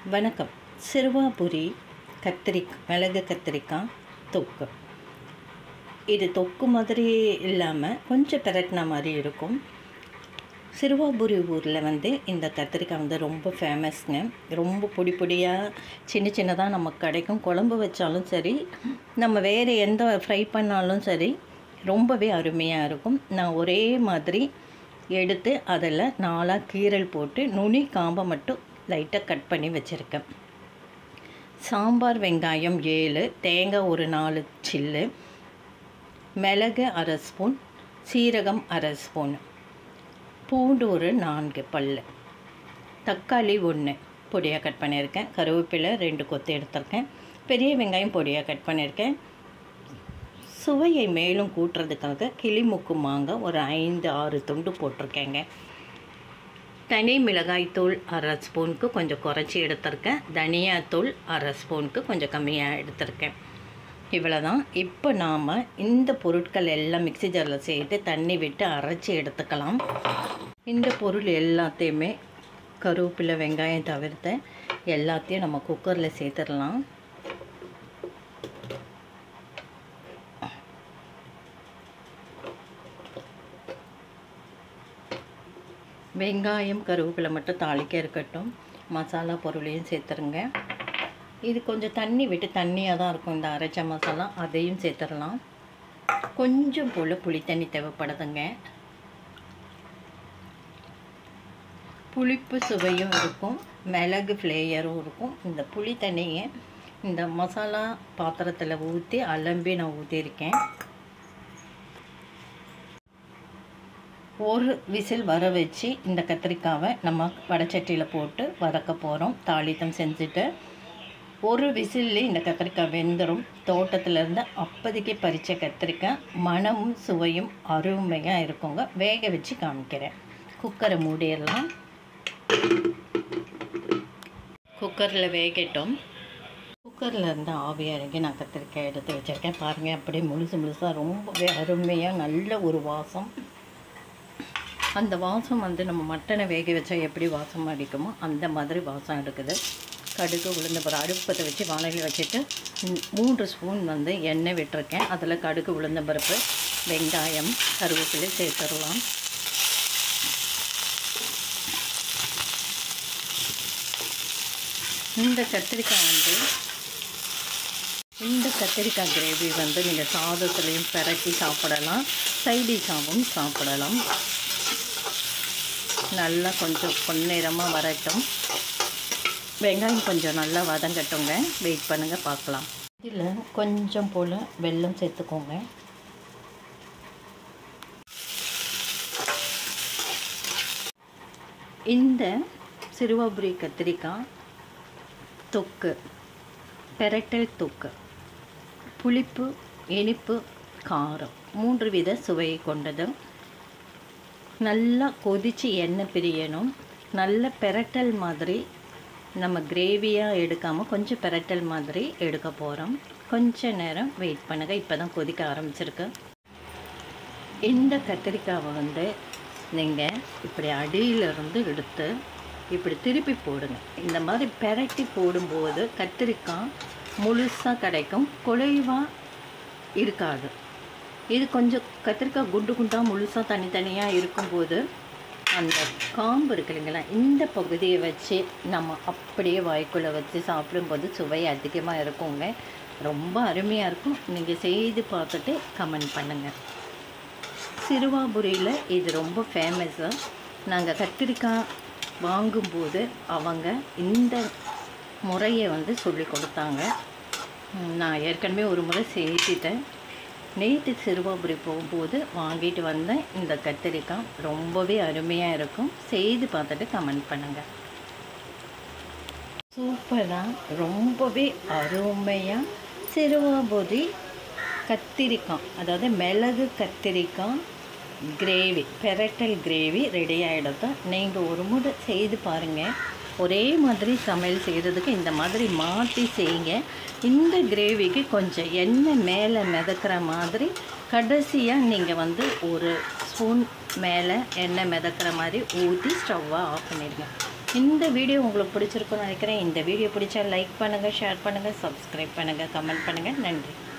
வணக்கம் சிறுவாபுரி கத்திரிக்காய் மிளகு கத்திரிக்காய் தொக்கு இது தொக்கு மாதிரி இல்லாமல் கொஞ்சம் பிரட்டின மாதிரி இருக்கும் சிறுவாபுரி ஊரில் வந்து இந்த கத்திரிக்காய் வந்து ரொம்ப ஃபேமஸ்ங்க ரொம்ப பொடி பொடியாக சின்ன சின்னதாக நமக்கு கிடைக்கும் குழம்பு வச்சாலும் சரி நம்ம வேறு எந்த ஃப்ரை பண்ணாலும் சரி ரொம்பவே அருமையாக இருக்கும் நான் ஒரே மாதிரி எடுத்து அதில் நாலாக கீரல் போட்டு நுனி காம்பை மட்டும் லைட்டாக கட் பண்ணி வச்சுருக்கேன் சாம்பார் வெங்காயம் ஏழு தேங்காய் ஒரு நாலு சில்லு மிளகு அரை ஸ்பூன் சீரகம் அரை ஸ்பூன் பூண்டு ஒரு நான்கு பல் தக்காளி ஒன்று பொடியாக கட் பண்ணியிருக்கேன் கருவேப்பிலை ரெண்டு கொத்து எடுத்திருக்கேன் பெரிய வெங்காயம் பொடியாக கட் பண்ணியிருக்கேன் சுவையை மேலும் கூட்டுறதுக்காக கிளிமுக்கு மாங்காய் ஒரு ஐந்து ஆறு துண்டு போட்டிருக்கேங்க தனி மிளகாய்த்தூள் அரை ஸ்பூனுக்கு கொஞ்சம் குறைச்சி எடுத்திருக்கேன் தனியாத்தூள் அரை ஸ்பூனுக்கு கொஞ்சம் கம்மியாக எடுத்திருக்கேன் இவ்வளோ தான் இப்போ நாம் இந்த பொருட்கள் எல்லாம் மிக்சி ஜாரில் சேர்த்து தண்ணி விட்டு அரைச்சி எடுத்துக்கலாம் இந்த பொருள் எல்லாத்தையுமே கருவேப்பிலை வெங்காயம் தவிர்த்து எல்லாத்தையும் நம்ம குக்கரில் சேர்த்துடலாம் வெங்காயம் கருவேப்பிலை மட்டும் தாளிக்க இருக்கட்டும் மசாலா பொருளையும் சேர்த்துருங்க இது கொஞ்சம் தண்ணி விட்டு தண்ணியாக தான் இருக்கும் இந்த அரைச்ச மசாலா அதையும் சேர்த்துடலாம் கொஞ்சம் போல் புளி தண்ணி தேவைப்படுதுங்க புளிப்பு சுவையும் இருக்கும் மிளகு ஃப்ளேயரும் இருக்கும் இந்த புளி தண்ணியை இந்த மசாலா பாத்திரத்தில் ஊற்றி அலம்பி நான் ஊற்றிருக்கேன் ஒரு விசில் வர வச்சு இந்த கத்திரிக்காவை நம்ம வடச்சட்டியில் போட்டு வதக்க போகிறோம் தாளித்தம் செஞ்சுட்டு ஒரு விசில்லே இந்த கத்திரிக்காய் வெந்துடும் தோட்டத்திலேருந்து அப்போதைக்கு பறித்த கத்திரிக்காய் மனமும் சுவையும் அருமையாக இருக்குங்க வேக வச்சு காமிக்கிறேன் குக்கரை மூடிடலாம் குக்கரில் வேகட்டும் குக்கரில் இருந்து ஆவி இறங்கி நான் கத்திரிக்காய் எடுத்து வச்சுருக்கேன் பாருங்கள் அப்படியே முழுசு முழுசாக ரொம்பவே அருமையாக நல்ல ஒரு வாசம் அந்த வாசம் வந்து நம்ம மட்டனை வேக வச்சா எப்படி வாசம் அடிக்குமோ அந்த மாதிரி வாசம் எடுக்குது கடுகு உளுந்த பருப்பு அடுப்பத்தை வச்சு வானலில் வச்சுட்டு மூன்று ஸ்பூன் வந்து எண்ணெய் விட்டுருக்கேன் அதில் கடுகு உளுந்த பருப்பு வெங்காயம் கருவேப்பிலை சேர்த்துடலாம் இந்த கத்திரிக்காய் வந்து இந்த கத்திரிக்காய் கிரேவி வந்து நீங்கள் சாதத்துலேயும் பெரட்டி சாப்பிடலாம் சைடிஷாகவும் சாப்பிடலாம் நல்லா கொஞ்சம் பொன்னிறமாக வரட்டும் வெங்காயம் கொஞ்சம் நல்லா வதங்கட்டுங்க வெயிட் பண்ணுங்கள் பார்க்கலாம் இதில் கொஞ்சம் போல் வெல்லம் சேர்த்துக்கோங்க இந்த சிறுவாபுரி கத்திரிக்காய் தொக்கு பெரட்டல் தொக்கு புளிப்பு இனிப்பு காரம் மூன்று வித சுவையை கொண்டது நல்லா கொதித்து எண்ணெய் பிரியணும் நல்ல பெரட்டல் மாதிரி நம்ம கிரேவியாக எடுக்காமல் கொஞ்சம் பெரட்டல் மாதிரி எடுக்க போகிறோம் கொஞ்ச நேரம் வெயிட் பண்ணுங்கள் இப்போ தான் கொதிக்க ஆரம்பிச்சிருக்கு இந்த கத்திரிக்காவை வந்து நீங்கள் இப்படி அடியிலிருந்து எடுத்து இப்படி திருப்பி போடுங்க இந்த மாதிரி பெரட்டி போடும்போது கத்திரிக்காய் முழுசாக கிடைக்கும் குலைவாக இருக்காது இது கொஞ்சம் கத்திரிக்காய் குண்டு குண்டாக முழுசாக தனித்தனியாக இருக்கும்போது அந்த காம்பு இருக்கு இல்லைங்களா இந்த பகுதியை வச்சு நம்ம அப்படியே வாய்க்குள்ளே வச்சு சாப்பிடும்போது சுவை அதிகமாக இருக்குங்க ரொம்ப அருமையாக இருக்கும் நீங்கள் செய்து பார்த்துட்டு கமெண்ட் பண்ணுங்கள் சிறுவாபுரியில் இது ரொம்ப ஃபேமஸ்ஸு நாங்கள் கத்திரிக்காய் வாங்கும்போது அவங்க இந்த முறையை வந்து சொல்லி கொடுத்தாங்க நான் ஏற்கனவே ஒரு முறை செய்துட்டேன் நேற்று சிறுவாபுரி போகும்போது வாங்கிட்டு வந்தேன் இந்த கத்திரிக்காய் ரொம்பவே அருமையாக இருக்கும் செய்து பார்த்துட்டு கமெண்ட் பண்ணுங்கள் சூப்பராக ரொம்பவே அருமையாக சிறுவாபுரி கத்திரிக்காய் அதாவது மிளகு கத்திரிக்காய் கிரேவி பெரட்டல் கிரேவி ரெடி ஆகிடுது நீங்கள் ஒரு முறை செய்து பாருங்கள் ஒரே மாதிரி சமையல் செய்கிறதுக்கு இந்த மாதிரி மாற்றி செய்யுங்க இந்த கிரேவிக்கு கொஞ்சம் எண்ணெய் மேலே மிதக்கிற மாதிரி கடைசியாக நீங்கள் வந்து ஒரு ஸ்பூன் மேலே எண்ணெய் மிதக்கிற மாதிரி ஊற்றி ஸ்டவ்வை ஆஃப் பண்ணிடுங்க இந்த வீடியோ உங்களுக்கு பிடிச்சிருக்குன்னு நினைக்கிறேன் இந்த வீடியோ பிடிச்சா லைக் பண்ணுங்கள் ஷேர் பண்ணுங்கள் சப்ஸ்கிரைப் பண்ணுங்கள் கமெண்ட் பண்ணுங்கள் நன்றி